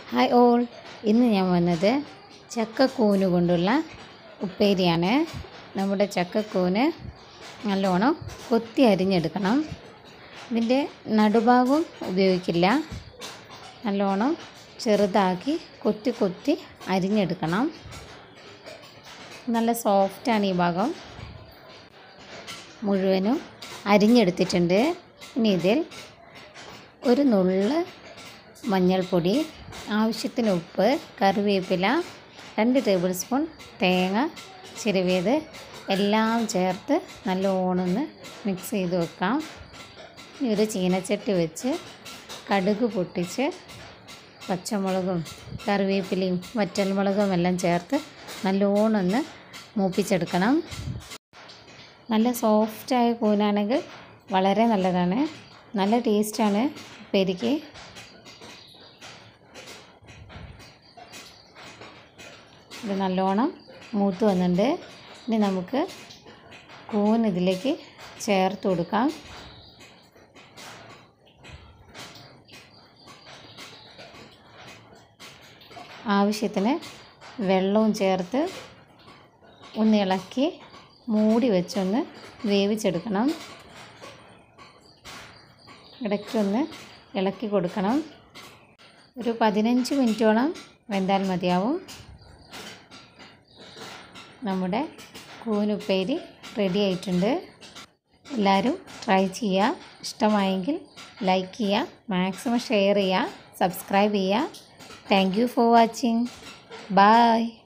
hi all ഇന്ന് ഞാൻ വന്നത് ചക്കക്കൂന് കൊണ്ടുള്ള ഉപ്പേരിയാണ് നമ്മുടെ ചക്കക്കൂന് നല്ലോണം കൊത്തി അരിഞ്ഞെടുക്കണം ഇതിൻ്റെ നടുഭാഗം ഉപയോഗിക്കില്ല നല്ലോണം ചെറുതാക്കി കൊത്തി കൊത്തി അരിഞ്ഞെടുക്കണം നല്ല സോഫ്റ്റാണ് ഈ ഭാഗം മുഴുവനും അരിഞ്ഞെടുത്തിട്ടുണ്ട് ഇനി ഇതിൽ ഒരു നുള്ള് മഞ്ഞൾപ്പൊടി ആവശ്യത്തിന് ഉപ്പ് കറിവേപ്പില രണ്ട് ടേബിൾ സ്പൂൺ തേങ്ങ ചിരവിയത് എല്ലാം ചേർത്ത് നല്ലോണം ഒന്ന് മിക്സ് ചെയ്ത് വെക്കാം ഇനി ഒരു ചീനച്ചട്ടി വെച്ച് കടുക് പൊട്ടിച്ച് പച്ചമുളകും കറിവേപ്പിലയും വറ്റൽമുളകും എല്ലാം ചേർത്ത് നല്ലോണം ഒന്ന് മൂപ്പിച്ചെടുക്കണം നല്ല സോഫ്റ്റായ കൂനാണെങ്കിൽ വളരെ നല്ലതാണ് നല്ല ടേസ്റ്റാണ് ഉപ്പേരിക്ക് ഇത് നല്ലോണം മൂത്ത് വന്നിട്ടുണ്ട് ഇനി നമുക്ക് കൂൻ ഇതിലേക്ക് ചേർത്ത് കൊടുക്കാം ആവശ്യത്തിന് വെള്ളവും ചേർത്ത് ഒന്ന് ഇളക്കി മൂടി വെച്ചൊന്ന് വേവിച്ചെടുക്കണം ഇടയ്ക്കൊന്ന് ഇളക്കി കൊടുക്കണം ഒരു പതിനഞ്ച് മിനിറ്റോളം വെന്താൽ മതിയാവും നമ്മുടെ കൂനുപ്പേരി റെഡി ആയിട്ടുണ്ട് എല്ലാവരും ട്രൈ ചെയ്യുക ഇഷ്ടമായെങ്കിൽ ലൈക്ക് ചെയ്യുക മാക്സിമം ഷെയർ ചെയ്യുക സബ്സ്ക്രൈബ് ചെയ്യുക thank you for watching bye